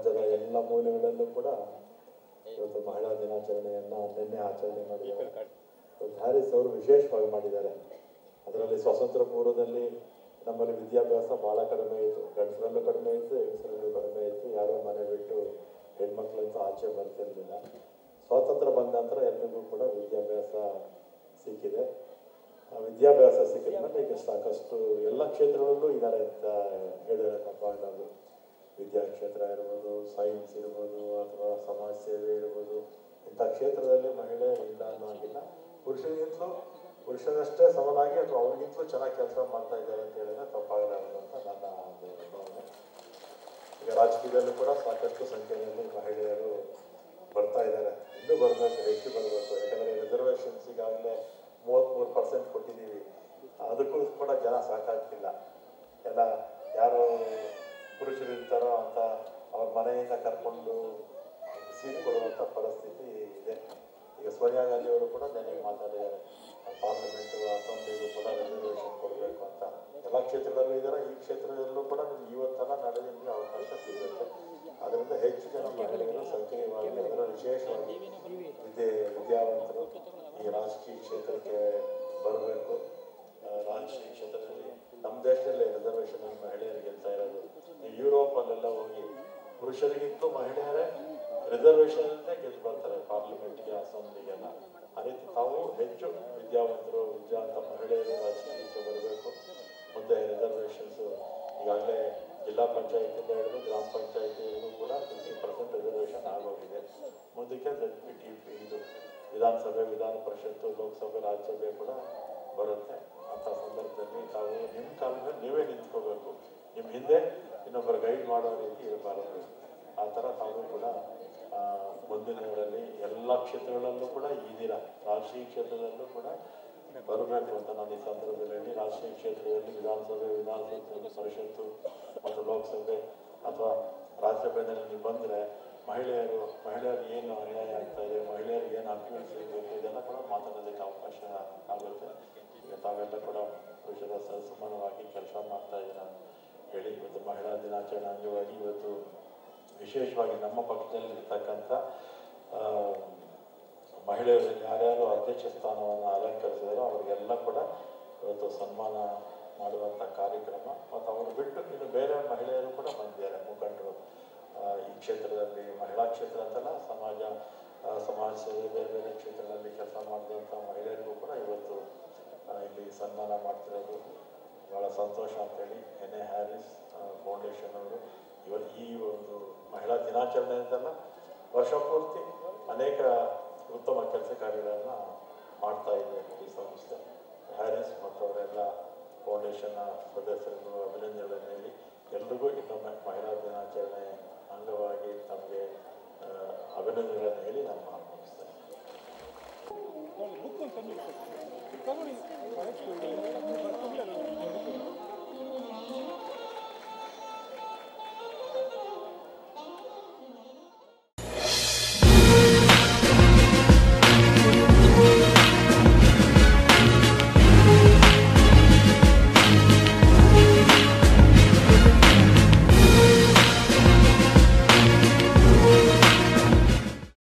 ರಾಜ್ಯದ ಎಲ್ಲ ಮೂಲೆಗಳಲ್ಲೂ ಕೂಡ ಇವತ್ತು ಮಹಿಳಾ ದಿನಾಚರಣೆಯನ್ನ ನಿನ್ನೆ ಆಚರಣೆ ಮಾಡಿದ್ದಾರೆ ಇವತ್ತು ಹ್ಯಾರಿಸ್ ಅವರು ವಿಶೇಷವಾಗಿ ಮಾಡಿದ್ದಾರೆ ಅದರಲ್ಲಿ ಸ್ವಾತಂತ್ರ್ಯ ಪೂರ್ವದಲ್ಲಿ ನಮ್ಮಲ್ಲಿ ವಿದ್ಯಾಭ್ಯಾಸ ಬಹಳ ಕಡಿಮೆ ಇತ್ತು ಗಂಡಸರಲ್ಲೂ ಕಡಿಮೆ ಇತ್ತು ಹೆಂಗಸರಲ್ಲೂ ಕಡಿಮೆ ಇತ್ತು ಯಾರೋ ಮನೆ ಬಿಟ್ಟು ಹೆಣ್ಮಕ್ಳಂತೂ ಆಚೆ ಬರ್ತಿರ್ಲಿಲ್ಲ ಸ್ವಾತಂತ್ರ್ಯ ಬಂದ ನಂತರ ಎಲ್ರಿಗೂ ಕೂಡ ವಿದ್ಯಾಭ್ಯಾಸ ಸಿಕ್ಕಿದೆ ಆ ವಿದ್ಯಾಭ್ಯಾಸ ಸಿಕ್ಕಿದ ಮೇಲೆ ಈಗ ಸಾಕಷ್ಟು ಎಲ್ಲ ಕ್ಷೇತ್ರಗಳಲ್ಲೂ ಇದ್ದಾರೆ ಅಂತ ಹೇಳಿದ್ರೆ ತಪ್ಪಾಗಲಾರದು ವಿದ್ಯಾ ಕ್ಷೇತ್ರ ಇರ್ಬೋದು ಸೈನ್ಸ್ ಇರ್ಬೋದು ಅಥವಾ ಸಮಾಜ ಸೇವೆ ಇರ್ಬೋದು ಇಂಥ ಕ್ಷೇತ್ರದಲ್ಲಿ ಮಹಿಳೆ ಇಲ್ಲ ಅನ್ನೋಂಗಿಲ್ಲ ಪುರುಷರಿಗಿಂತಲೂ ಪುರುಷರಷ್ಟೇ ಸಮನಾಗಿ ಅಥವಾ ಅವ್ರಿಗಿಂತಲೂ ಚೆನ್ನಾಗಿ ಕೆಲಸ ಮಾಡ್ತಾ ಇದ್ದಾರೆ ಅಂತ ಹೇಳಿದ್ರೆ ತಪ್ಪಾಗಲಾರದು ಅಂತ ನನ್ನ ಒಂದು ಭಾವನೆ ಈಗ ರಾಜಕೀಯದಲ್ಲೂ ಕೂಡ ಸಾಕಷ್ಟು ಸಂಖ್ಯೆಯಲ್ಲಿ ಮಹಿಳೆಯರು ಬರ್ತಾ ಇದ್ದಾರೆ ಇನ್ನೂ ಬರಬೇಕು ಹೆಚ್ಚು ಬರಬೇಕು ಯಾಕಂದರೆ ರಿಸರ್ವೇಷನ್ಸ್ ಈಗಾಗಲೇ ಮೂವತ್ತ್ಮೂರು ಪರ್ಸೆಂಟ್ ಕೊಟ್ಟಿದ್ದೀವಿ ಅದಕ್ಕೂ ಕೂಡ ಜನ ಸಾಕಾಗ್ತಿಲ್ಲ ಎಲ್ಲ ಯಾರು ಪುರುಷರು ಇರ್ತಾರೋ ಅಂತ ಅವ್ರ ಮನೆಯಿಂದ ಕರ್ಕೊಂಡು ಸೀಟ್ ಕೊಡುವಂಥ ಪರಿಸ್ಥಿತಿ ಇದೆ ಈಗ ಸೋನಿಯಾ ಗಾಂಧಿ ಅವರು ಕೂಡ ನನಗೆ ಮಾತಾಡಿದ್ದಾರೆ ಪಾರ್ಲಿಮೆಂಟು ಅಸೆಂಬ್ಲಿಗೂ ಕೂಡ ರಿಸರ್ವೇಷನ್ ಕೊಡಬೇಕು ಅಂತ ಎಲ್ಲ ಕ್ಷೇತ್ರದಲ್ಲೂ ಇದ್ದಾರೆ ಈ ಕ್ಷೇತ್ರದಲ್ಲೂ ಕೂಡ ನಿಮ್ಗೆ ಇವತ್ತಲ್ಲ ನಾಳೆ ನಿಮಗೆ ಅವಕಾಶ ಸಿಗುತ್ತೆ ಅದರಿಂದ ಹೆಚ್ಚು ಜನ ಮಹಿಳೆಯರು ಸಕ್ರಿಯವಾಗಿ ಅದರ ವಿಶೇಷವಾಗಿ ವಿದ್ಯೆ ವಿದ್ಯಾವಂತರು ಈ ರಾಜಕೀಯ ಕ್ಷೇತ್ರಕ್ಕೆ ಬರಬೇಕು ರಾಜಕೀಯ ಕ್ಷೇತ್ರದಲ್ಲಿ ನಮ್ಮ ದೇಶದಲ್ಲೇ ರಿಸರ್ವೇಷನ್ ಮಹಿಳೆಯರಿಗೆ ಗೆಲ್ತಾ ಇರೋದು ಈ ಯುರೋಪಲ್ಲೆಲ್ಲ ಹೋಗಿ ಪುರುಷರಿಗಿಂತಲೂ ಮಹಿಳೆಯರೇ ರಿಸರ್ವೇಷನ್ ಗೆದ್ದು ಬರ್ತಾರೆ ಪಾರ್ಲಿಮೆಂಟ್ಗೆ ಅಸೆಂಬ್ಲಿಗೆಲ್ಲ ಆ ರೀತಿ ತಾವು ಹೆಚ್ಚು ವಿದ್ಯಾವಂತರು ವಿದ್ಯಾವಂತ ಮಹಿಳೆಯರು ರಾಜಕೀಯಕ್ಕೆ ಬರಬೇಕು ಮುಂದೆ ರಿಸರ್ವೇಷನ್ಸ್ ಈಗಾಗಲೇ ಜಿಲ್ಲಾ ಪಂಚಾಯತಿಂದ ಹಿಡಿದು ಗ್ರಾಮ ಪಂಚಾಯತಿಗೂ ಕೂಡ ಫಿಫ್ಟಿ ಪರ್ಸೆಂಟ್ ರಿಸರ್ವೇಷನ್ ಆಗೋಗಿದೆ ಮುಂದಕ್ಕೆ ಜಡ್ ಪಿ ಟಿ ಪಿ ಇದು ವಿಧಾನಸಭೆ ವಿಧಾನ ಪರಿಷತ್ತು ಲೋಕಸಭೆ ರಾಜ್ಯಸಭೆ ಕೂಡ ಬರುತ್ತೆ ಅಂಥ ಸಂದರ್ಭದಲ್ಲಿ ತಾವು ನಿಮ್ಮ ಕಾಲ ಮೇಲೆ ನೀವೇ ನಿಂತ್ಕೋಬೇಕು ನಿಮ್ಮ ಹಿಂದೆ ಇನ್ನೊಬ್ಬರು ಗೈಡ್ ಮಾಡೋ ರೀತಿ ಇರಬಾರದು ಆ ಥರ ತಾವು ಕೂಡ ಆ, ಮುಂದಿನ ದಿನಗಳಲ್ಲಿ ಎಲ್ಲ ಕ್ಷೇತ್ರಗಳಲ್ಲೂ ಕೂಡ ಇದ್ದೀರಾ ರಾಜಕೀಯ ಕ್ಷೇತ್ರದಲ್ಲೂ ಕೂಡ ಬರಬೇಕು ಅಂತ ನಾನು ಈ ಸಂದರ್ಭದಲ್ಲಿ ಹೇಳಿ ರಾಜಕೀಯ ಕ್ಷೇತ್ರದಲ್ಲಿ ವಿಧಾನಸಭೆ ವಿಧಾನಸಭೆ ಪರಿಷತ್ತು ಮತ್ತು ಲೋಕಸಭೆ ಅಥವಾ ರಾಜ್ಯಸಭೆಯಲ್ಲಿ ನೀವು ಬಂದರೆ ಮಹಿಳೆಯರು ಮಹಿಳೆಯರಿಗೆ ಏನು ಅನ್ಯಾಯ ಆಗ್ತಾ ಇದೆ ಮಹಿಳೆಯರಿಗೆ ಏನು ಹಕ್ಕುಗಳು ಸಿಗಬೇಕು ಇದೆಲ್ಲ ಕೂಡ ಮಾತಾಡೋದಕ್ಕೆ ಅವಕಾಶ ಆಗುತ್ತೆ ಈಗ ತಾವೆಲ್ಲ ಕೂಡ ಪುರುಷರ ಸಮಾನವಾಗಿ ಕೆಲಸ ಮಾಡ್ತಾ ಇದ್ದೀರಾ ಹೇಳಿ ಇವತ್ತು ಮಹಿಳಾ ದಿನಾಚರಣೆ ಅಂಗವಾಗಿ ಇವತ್ತು ವಿಶೇಷವಾಗಿ ನಮ್ಮ ಪಕ್ಷದಲ್ಲಿ ಇರ್ತಕ್ಕಂಥ ಆ, ಮಹಿಳೆಯರು ಯಾರ್ಯಾರು ಅಧ್ಯಕ್ಷ ಸ್ಥಾನವನ್ನು ಅಲಂಕರಿಸಿದಾರೋ ಅವರಿಗೆಲ್ಲ ಕೂಡ ಇವತ್ತು ಸನ್ಮಾನ ಮಾಡುವಂಥ ಕಾರ್ಯಕ್ರಮ ಮತ್ತು ಅವರು ಬಿಟ್ಟು ಇನ್ನು ಬೇರೆ ಮಹಿಳೆಯರು ಕೂಡ ಬಂದಿದ್ದಾರೆ ಮುಖಂಡರು ಆ, ಈ ಕ್ಷೇತ್ರದಲ್ಲಿ ಮಹಿಳಾ ಕ್ಷೇತ್ರ ಅಂತಲ್ಲ ಸಮಾಜ ಆ, ಸಮಾಜ ಸೇವೆ ಬೇರೆ ಬೇರೆ ಕ್ಷೇತ್ರದಲ್ಲಿ ಕೆಲಸ ಮಾಡಿದಂಥ ಮಹಿಳೆಯರಿಗೂ ಕೂಡ ಇವತ್ತು ಆ, ಇಲ್ಲಿ ಸನ್ಮಾನ ಮಾಡ್ತಿರೋದು ಭಾಳ ಸಂತೋಷ ಅಂತೇಳಿ ಎನ್ ಎ ಹ್ಯಾರಿಸ್ ಫೌಂಡೇಶನ್ ಅವರು ಇವ ಈ ಒಂದು ಮಹಿಳಾ ದಿನಾಚರಣೆ ಅಂತಲ್ಲ ವರ್ಷ ಪೂರ್ತಿ ಅನೇಕ ಉತ್ತಮ ಕೆಲಸ ಕಾರ್ಯಗಳನ್ನು ಮಾಡ್ತಾ ಇದೆ ಈ ಸಂಸ್ಥೆ ಹ್ಯಾರಿಸ್ ಮತ್ತು ಅವರೆಲ್ಲ ಫೌಂಡೇಶನ್ನ ಸದಸ್ಯರಿಗೂ ಅಭಿನಂದನೆಗಳನ್ನು ಹೇಳಿ ಎಲ್ರಿಗೂ ಇನ್ನೊಮ್ಮೆ ಮಹಿಳಾ ದಿನಾಚರಣೆ ಅಂಗವಾಗಿ ತಮಗೆ ಆ, ಅಭಿನಂದನೆಗಳನ್ನು ಹೇಳಿ ನಾನು ಮಾತು ಮುಗಿಸ್ತೇನೆ ಬುಕ್ ಒಂದು ತಂದು ತಗೊಳ್ಳಿ